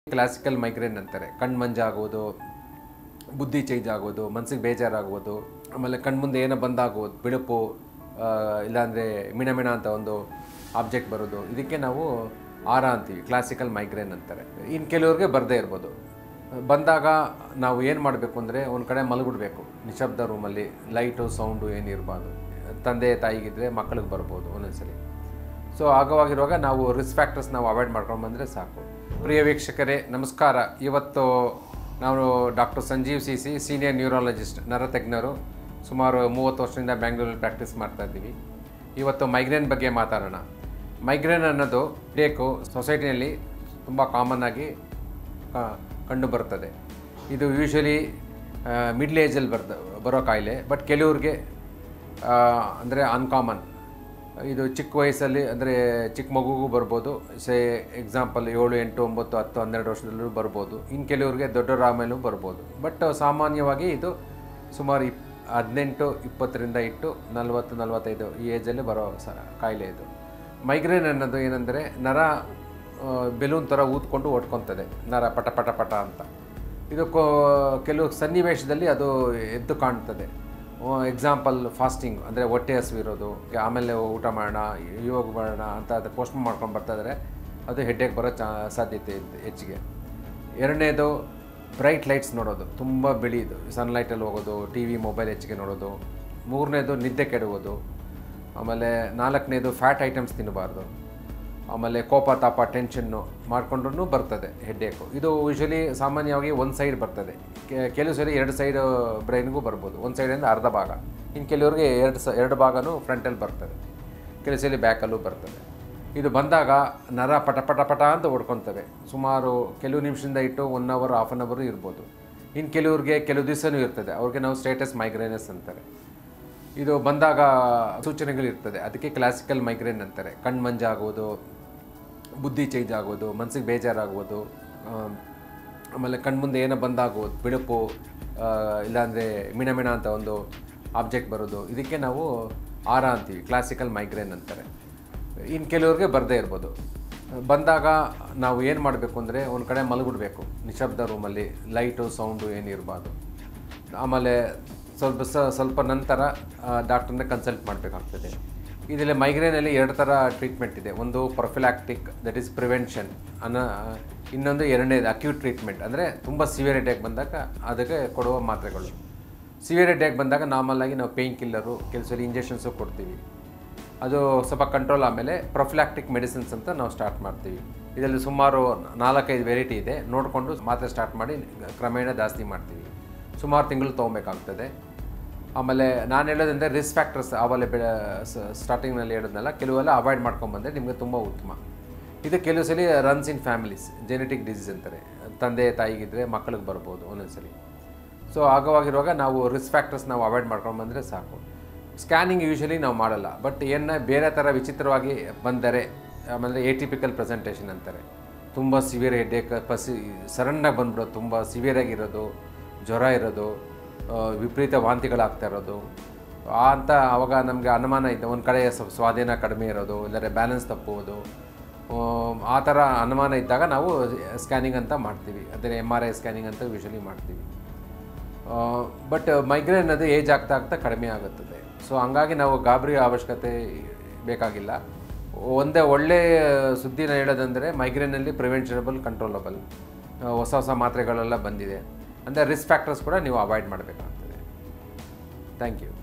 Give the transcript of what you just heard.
classical migraine ಅಂತಾರೆ ಕಣ್ಣು ಮಂಜಾಗೋದು ಬುದ್ಧಿ ಚೇಂಜ್ ಆಗೋದು ಮನಸ್ಸಿಗೆ ಬೇಜಾರಾಗೋದು ಆಮೇಲೆ ಕಣ್ಮುಂದೆ ಏನೋ ಬಂದಾಗೋದು ಬಿಳುಪು ಆ, ಇಲ್ಲಾಂದರೆ ಮಿಣ ಮಿಣ ಅಂತ ಒಂದು ಆಬ್ಜೆಕ್ಟ್ ಬರೋದು ಇದಕ್ಕೆ ನಾವು ಆರ ಅಂತೀವಿ ಕ್ಲಾಸಿಕಲ್ ಮೈಗ್ರೇನ್ ಅಂತಾರೆ ಇನ್ನು ಕೆಲವ್ರಿಗೆ ಬರದೇ ಇರ್ಬೋದು ಬಂದಾಗ ನಾವು ಏನು ಮಾಡಬೇಕು ಅಂದರೆ ಒಂದು ಕಡೆ ಮಲಗಿಬಿಡ್ಬೇಕು ನಿಶಬ್ದ ರೂಮಲ್ಲಿ ಲೈಟು ಸೌಂಡು ಏನು ಇರಬಾರ್ದು ತಂದೆ ತಾಯಿಗಿದ್ರೆ ಮಕ್ಕಳಿಗೆ ಬರ್ಬೋದು ಒಂದೊಂದ್ಸಲಿ ಸೊ ಆಗವಾಗಿರುವಾಗ ನಾವು ರಿಸ್ಕ್ ಫ್ಯಾಕ್ಟರ್ಸ್ ನಾವು ಅವಾಯ್ಡ್ ಮಾಡ್ಕೊಂಡು ಬಂದರೆ ಸಾಕು ಪ್ರಿಯ ವೀಕ್ಷಕರೇ ನಮಸ್ಕಾರ ಇವತ್ತು ನಾವು doctor Sanjeev C C senior neurologist ನರತಜ್ಞರು ಸುಮಾರು ಮೂವತ್ತು ವರ್ಷದಿಂದ ಬ್ಯಾಂಗ್ಳೂರಲ್ಲಿ ಪ್ರಾಕ್ಟೀಸ್ ಮಾಡ್ತಾ ಇದ್ದೀವಿ ಇವತ್ತು ಮೈಗ್ರೇನ್ ಬಗ್ಗೆ ಮಾತಾಡೋಣ ಮೈಗ್ರೇನ್ ಅನ್ನೋದು ಡೇಕು ಸೊಸೈಟಿಯಲ್ಲಿ ತುಂಬ ಕಾಮನ್ ಆಗಿ ಕ- ಕಂಡು ಬರ್ತದೆ ಇದು ಯೂಶ್ವಲಿ ಮಿಡ್ಲ್ ಏಜಲ್ಲಿ ಬರ್ದ ಬರೋ ಕಾಯಿಲೆ ಬಟ್ ಕೆಲವ್ರಿಗೆ ಅಂದರೆ ಅನ್ಕಾಮನ್ ಇದು ಚಿಕ್ಕ ವಯಸ್ಸಲ್ಲಿ ಅಂದರೆ ಚಿಕ್ಕ ಮಗುಗೂ ಬರ್ಬೋದು ಸೇ ಎಕ್ಸಾಂಪಲ್ ಏಳು ಎಂಟು ಒಂಬತ್ತು ಹತ್ತು ಹನ್ನೆರಡು ವರ್ಷದಲ್ಲೂ ಬರ್ಬೋದು ಇನ್ನು ಕೆಲವ್ರಿಗೆ ದೊಡ್ಡವರ ಆಮೇಲೂ ಬರ್ಬೋದು ಬಟ್ ಸಾಮಾನ್ಯವಾಗಿ ಇದು ಸುಮಾರು ಇಪ್ ಹದಿನೆಂಟು ಇಪ್ಪತ್ತರಿಂದ ಇಟ್ಟು ನಲವತ್ತು ನಲವತ್ತೈದು ಈ ಏಜಲ್ಲಿ ಬರೋ ಸ ಕಾಯಿಲೆ ಇದು ಮೈಗ್ರೇನ್ ಅನ್ನೋದು ಏನಂದರೆ ನರ ಬೆಲೂನ್ ಥರ ಊದ್ಕೊಂಡು ಓಡ್ಕೊತದೆ ನರ ಪಟ ಪಟ ಪಟ ಅಂತ ಇದು ಕೋ ಕೆಲವು ಸನ್ನಿವೇಶದಲ್ಲಿ ಅದು ಎದ್ದು ಕಾಣ್ತದೆ ಎಕ್ಸಾಂಪಲ್ ಫಾಸ್ಟಿಂಗ್ ಅಂದರೆ ಹೊಟ್ಟೆ ಹಸಿವಿರೋದು ಆಮೇಲೆ ಊಟ ಮಾಡೋಣ ಇವಾಗ ಮಾಡೋಣ ಅಂತ ಅದು ಪೋಸ್ಟ್ಪೋನ್ ಮಾಡ್ಕೊಂಡು ಬರ್ತಾ ಇದ್ರೆ ಅದು ಹೆಡ್ಡೇಕ್ ಬರೋ ಚಾ ಸಾಧ್ಯತೆ ಇದೆ ಹೆಚ್ಚಿಗೆ ಎರಡನೇದು ಬ್ರೈಟ್ ಲೈಟ್ಸ್ ನೋಡೋದು ತುಂಬ ಬೆಳೆಯೋದು ಸನ್ಲೈಟಲ್ಲಿ ಹೋಗೋದು ಟಿ ವಿ ಮೊಬೈಲ್ ಹೆಚ್ಚಿಗೆ ನೋಡೋದು ಮೂರನೇದು ನಿದ್ದೆ ಕೆಡುವುದು ಆಮೇಲೆ ನಾಲ್ಕನೇದು ಫ್ಯಾಟ್ ಐಟಮ್ಸ್ ತಿನ್ನಬಾರ್ದು ಆಮೇಲೆ ಕೋಪ ತಾಪ ಟೆನ್ಷನ್ನು ಮಾಡಿಕೊಂಡ್ರೂ ಬರ್ತದೆ ಹೆಡ್ಡೇಕು ಇದು ಯೂಶ್ವಲಿ ಸಾಮಾನ್ಯವಾಗಿ ಒಂದು ಸೈಡ್ ಬರ್ತದೆ ಕೆ- ಕೆಲವು ಸರಿ ಎರಡು ಸೈಡ್ ಬ್ರೈನ್ಗೂ ಬರ್ಬೋದು ಒಂದು ಸೈಡಿಂದ ಅರ್ಧ ಭಾಗ ಇನ್ನು ಕೆಲವ್ರಿಗೆ ಎರಡು ಸ ಎರಡು ಭಾಗನೂ ಫ್ರಂಟಲ್ಲಿ ಬರ್ತದೆ ಕೆಲವು ಸಲ ಬ್ಯಾಕಲ್ಲೂ ಬರ್ತದೆ ಇದು ಬಂದಾಗ ನರ ಪಟ ಪಟ ಪಟ ಅಂತ ಹೊಡ್ಕೊತವೆ ಸುಮಾರು ಕೆಲವು ನಿಮಿಷದಿಂದ ಇಟ್ಟು ಒನ್ ಅವರ್ ಹಾಫ್ ಆನ್ ಅವರು ಇರ್ಬೋದು ಇನ್ನು ಕೆಲವ್ರಿಗೆ ಕೆಲವು ದಿವಸನೂ ಇರ್ತದೆ ಅವ್ರಿಗೆ ನಾವು ಸ್ಟೇಟಸ್ ಮೈಗ್ರೇನಸ್ ಅಂತಾರೆ ಇದು ಬಂದಾಗ ಸೂಚನೆಗಳಿರ್ತದೆ ಅದಕ್ಕೆ ಕ್ಲಾಸಿಕಲ್ ಮೈಗ್ರೇನ್ ಅಂತಾರೆ ಕಣ್ಣು ಮಂಜಾಗೋದು ಬುದ್ಧಿ ಚೇಂಜ್ ಆಗೋದು ಮನಸ್ಸಿಗೆ ಬೇಜಾರಾಗೋದು ಆಮ್, ಆಮೇಲೆ ಕಣ್ಮುಂದೆ ಏನೋ ಬಂದಾಗೋದು ಬಿಳುಪು ಆ, ಇಲ್ಲಾಂದರೆ ಮಿಣ ಮಿಣ ಅಂತ ಒಂದು ಆಬ್ಜೆಕ್ಟ್ ಬರೋದು ಇದಕ್ಕೆ ನಾವು ಆರ ಅಂತೀವಿ ಕ್ಲಾಸಿಕಲ್ ಮೈಗ್ರೇನ್ ಅಂತಾರೆ ಇನ್ನು ಕೆಲವ್ರಿಗೆ ಬರದೇ ಇರ್ಬೋದು ಬಂದಾಗ ನಾವು ಏನು ಮಾಡಬೇಕು ಅಂದರೆ ಒಂದು ಕಡೆ ಮಲಗಿಬಿಡ್ಬೇಕು ನಿಶಬ್ದ ರೂಮಲ್ಲಿ ಲೈಟು ಸೌಂಡು ಏನು ಇರಬಾರ್ದು ಆಮೇಲೆ ಸ್ವಲ್ಪ ಸ ಸ್ವಲ್ಪ ನಂತರ ಡಾಕ್ಟ್ರನ್ನ ಕನ್ಸಲ್ಟ್ ಮಾಡಬೇಕಾಗ್ತದೆ ಇದರಲ್ಲಿ ಮೈಗ್ರೇನಲ್ಲಿ ಎರಡು ಥರ ಟ್ರೀಟ್ಮೆಂಟ್ ಇದೆ ಒಂದು ಪ್ರೊಫಿಲಾಕ್ಟಿಕ್ ದಟ್ ಈಸ್ ಪ್ರಿವೆನ್ಷನ್ ಅನ್ನೋ ಇನ್ನೊಂದು ಎರಡನೇದು ಅಕ್ಯೂಟ್ ಟ್ರೀಟ್ಮೆಂಟ್ ಅಂದರೆ ತುಂಬ ಸಿವಿಯರ್ ಹೆಡ್ಡೇಕ್ ಬಂದಾಗ ಅದಕ್ಕೆ ಕೊಡುವ ಮಾತ್ರೆಗಳು ಸಿವಿಯರ್ ಹೆಡ್ಡೇಕ್ ಬಂದಾಗ ನಾರ್ಮಲಾಗಿ ನಾವು ಪೇಯ್ನ್ ಕಿಲ್ಲರು ಕೆಲಸ ಇಂಜೆಕ್ಷನ್ಸು ಕೊಡ್ತೀವಿ ಅದು ಸ್ವಲ್ಪ ಕಂಟ್ರೋಲ್ ಆಮೇಲೆ ಪ್ರೊಫಿಲಾಕ್ಟಿಕ್ ಮೆಡಿಸಿನ್ಸ್ ಅಂತ ನಾವು ಸ್ಟಾರ್ಟ್ ಮಾಡ್ತೀವಿ ಇದರಲ್ಲಿ ಸುಮಾರು ನಾಲ್ಕೈದು ವೆರೈಟಿ ಇದೆ ನೋಡಿಕೊಂಡು ಮಾತ್ರೆ ಸ್ಟಾರ್ಟ್ ಮಾಡಿ ಕ್ರಮೇಣ ಜಾಸ್ತಿ ಮಾಡ್ತೀವಿ ಸುಮಾರು ತಿಂಗಳು ತೊಗೊಬೇಕಾಗ್ತದೆ ಆಮೇಲೆ ನಾನು ಹೇಳೋದಂದರೆ ರಿಸ್ಕ್ ಫ್ಯಾಕ್ಟರ್ಸ್ ಆವಲೆ ಬೆ ಸ್ಟಾರ್ಟಿಂಗ್ನಲ್ಲಿ ಹೇಳೋದ್ನಲ್ಲ ಕೆಲವೆಲ್ಲ ಅವಾಯ್ಡ್ ಮಾಡ್ಕೊಂಬಂದರೆ ನಿಮಗೆ ತುಂಬ ಉತ್ತಮ ಇದು ಕೆಲವು ಸಲ runs in families genetic disease ಅಂತಾರೆ ತಂದೆ ತಾಯಿಗಿದ್ರೆ ಮಕ್ಕಳಿಗೆ ಬರ್ಬೋದು ಒಂದೊಂದ್ಸಲಿ ಸೊ ಆಗವಾಗಿರುವಾಗ ನಾವು ರಿಸ್ಕ್ ಫ್ಯಾಕ್ಟರ್ಸ್ ನಾವು ಅವಾಯ್ಡ್ ಮಾಡ್ಕೊಂಡು ಬಂದರೆ ಸಾಕು ಸ್ಕ್ಯಾನಿಂಗ್ ಯೂಶಲಿ ನಾವು ಮಾಡಲ್ಲ ಬಟ್ ಏನು ಬೇರೆ ಥರ ವಿಚಿತ್ರವಾಗಿ ಬಂದರೆ ಆಮೇಲೆ ಏಟಿಪಿಕಲ್ ಪ್ರೆಸೆಂಟೇಷನ್ ಅಂತಾರೆ ತುಂಬ ಸಿವಿಯರ್ ಹೆಡ್ಡೇಕ್ ಪಸಿ ಸಡನ್ನಾಗಿ ಬಂದ್ಬಿಡೋದು ತುಂಬ ಸಿವಿಯರಾಗಿರೋದು ಜ್ವರ ಇರೋದು ಆ, ವಿಪರೀತ ವಾಂತಿಗಳಾಗ್ತಾ ಇರೋದು ಆ ಅಂತ ಅವಾಗ ನಮಗೆ ಅನುಮಾನ ಇದೆ ಒಂದು ಕಡೆ ಸ್ವಲ್ಪ ಸ್ವಾಧೀನ ಕಡಿಮೆ ಇರೋದು ಇಲ್ಲದ್ರೆ ಬ್ಯಾಲೆನ್ಸ್ ತಪ್ಪುವುದು ಆ, ಆ ಥರ ಅನುಮಾನ ಇದ್ದಾಗ ನಾವು ಸ್ಕ್ಯಾನಿಂಗ್ ಅಂತ ಮಾಡ್ತೀವಿ ಅದೇ ಎಮ್ ಆರ್ ಐ ಸ್ಕ್ಯಾನಿಂಗ್ ಅಂತ ಯೂಶಲಿ ಮಾಡ್ತೀವಿ ಬಟ್ ಮೈಗ್ರೇನ್ ಅದು ಏಜ್ ಆಗ್ತಾ ಆಗ್ತಾ ಕಡಿಮೆ ಆಗುತ್ತದೆ ಸೊ ಹಂಗಾಗಿ ನಾವು ಗಾಬರಿ ಅವಶ್ಯಕತೆ ಬೇಕಾಗಿಲ್ಲ ಒಂದೇ ಒಳ್ಳೆಯ ಸುದ್ದಿನ ಹೇಳೋದಂದರೆ ಮೈಗ್ರೇನಲ್ಲಿ ಪ್ರಿವೆನ್ಷನಬಲ್ ಕಂಟ್ರೋಲಬಲ್ ಹೊಸ ಹೊಸ ಮಾತ್ರೆಗಳೆಲ್ಲ ಬಂದಿದೆ ಅಂದರೆ ರಿಸ್ಕ್ ಫ್ಯಾಕ್ಟರ್ಸ್ ಕೂಡ ನೀವು ಅವಾಯ್ಡ್ ಮಾಡಬೇಕಾಗ್ತದೆ ಥ್ಯಾಂಕ್ ಯು